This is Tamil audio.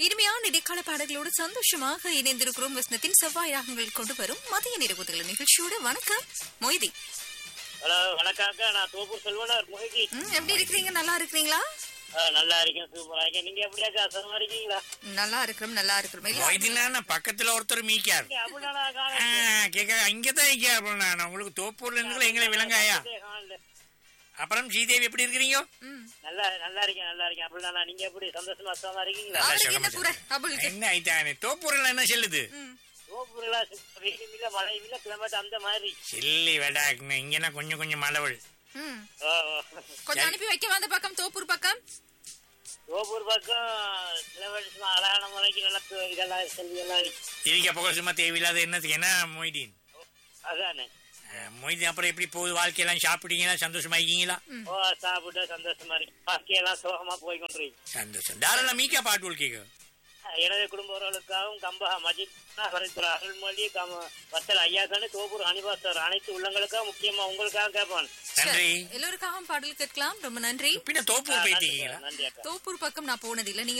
இனிமையான இடைக்கால பாடல்களோடு சந்தோஷமாக இணைந்திருக்கிறோம் வசனத்தின் செவ்வாய் ராகங்கள் கொண்டு வரும் மதிய நிறகுதல் நிகழ்ச்சியோட வணக்கம் மொய்தி ஹலோ வணக்கம் அக்கா நான் தோப்பூர் செல்வனார் முகஜி ம், எப்படி இருக்கிறீங்க நல்லா இருக்கிறீங்களா நல்லா இருக்கேன் சூப்பரா இருக்கேன் நீங்க எப்படி அக்கா சுகமா இருக்கீங்களா நல்லா இருக்கிறோம் நல்லா இருக்கிறோம் இல்ல, மொய்தீனான பக்கத்துல ஒருத்தர் மீக்கார் நீங்க அப்படின்னா ஆ, காணல. கேக்க இங்கதான் இருக்கியா நான் உங்களுக்கு தோப்பூர்ல இருந்து எங்களை விளங்காயா காணல. அப்புறம் ஸ்ரீதேவி எப்படி இருக்கிறீங்க ம். நல்லா நல்லா இருக்கேன் நல்லா இருக்கேன் அப்படின்னா நீங்க எப்படி சந்தோஷமா சுகமா இருக்கீங்களா அவருக்கு என்ன குறை அபுலுக்கு என்ன ஆயிட்டானே தோப்பூர்ல என்ன செல்லுது ம். தோப்பூர்ல வெயில் இல்ல மழை இல்ல கிளைமேட் அந்த மாதிரி சில்லி வேடா இங்கன்னா கொஞ்சம் கொஞ்சம் மழவள் ம். ஓ, ஓ. கொஞ்சம் அனுப்பி வைக்க வந்த பக்கம் தோப்பூர் பக்கம் தோப்பூர் பக்கம் கிளைமேட் சும்மா அழகான மலைக்கு நல்லா கு- இதெல்லாம் செல்வி எல்லாம் இருக்கு இருக்க புகழ் சும்மா தேவையில்லாத என்னத்துக்கு என்ன மொய்தீன் அதானே ஆ, மொய்தீன் அப்புறம் எப்படி போகுது வாழ்க்கையெல்லாம் சாப்பிட்டீங்களா சந்தோஷமா இருக்கீங்களா ஓ சாப்பிட்டு சந்தோஷமா இருக்கு பாக்கியெல்லாம் சுகமா போய் கொண்டிருக்கு சந்தோஷம் தாராள மீக்கா பாட்டு கேட்க எனது குடும்ப உறவுகளுக்காகவும் கம்பஹா மஜித் ஹரித்ரா அருள்மொழி கம வத்தல் ஐயாக்கன்னு தோப்பூர் அனிபாசர் அனைத்து உள்ளங்களுக்காக முக்கியமா உங்களுக்காக கேட்பான் நன்றி எல்லோருக்காகவும் பாடல் கேட்கலாம் ரொம்ப நன்றி பின்ன தோப்பூர் போயிட்டீங்களா நன்றி அக்கா தோப்பூர் பக்கம் நான் போனதில்லை நீங்க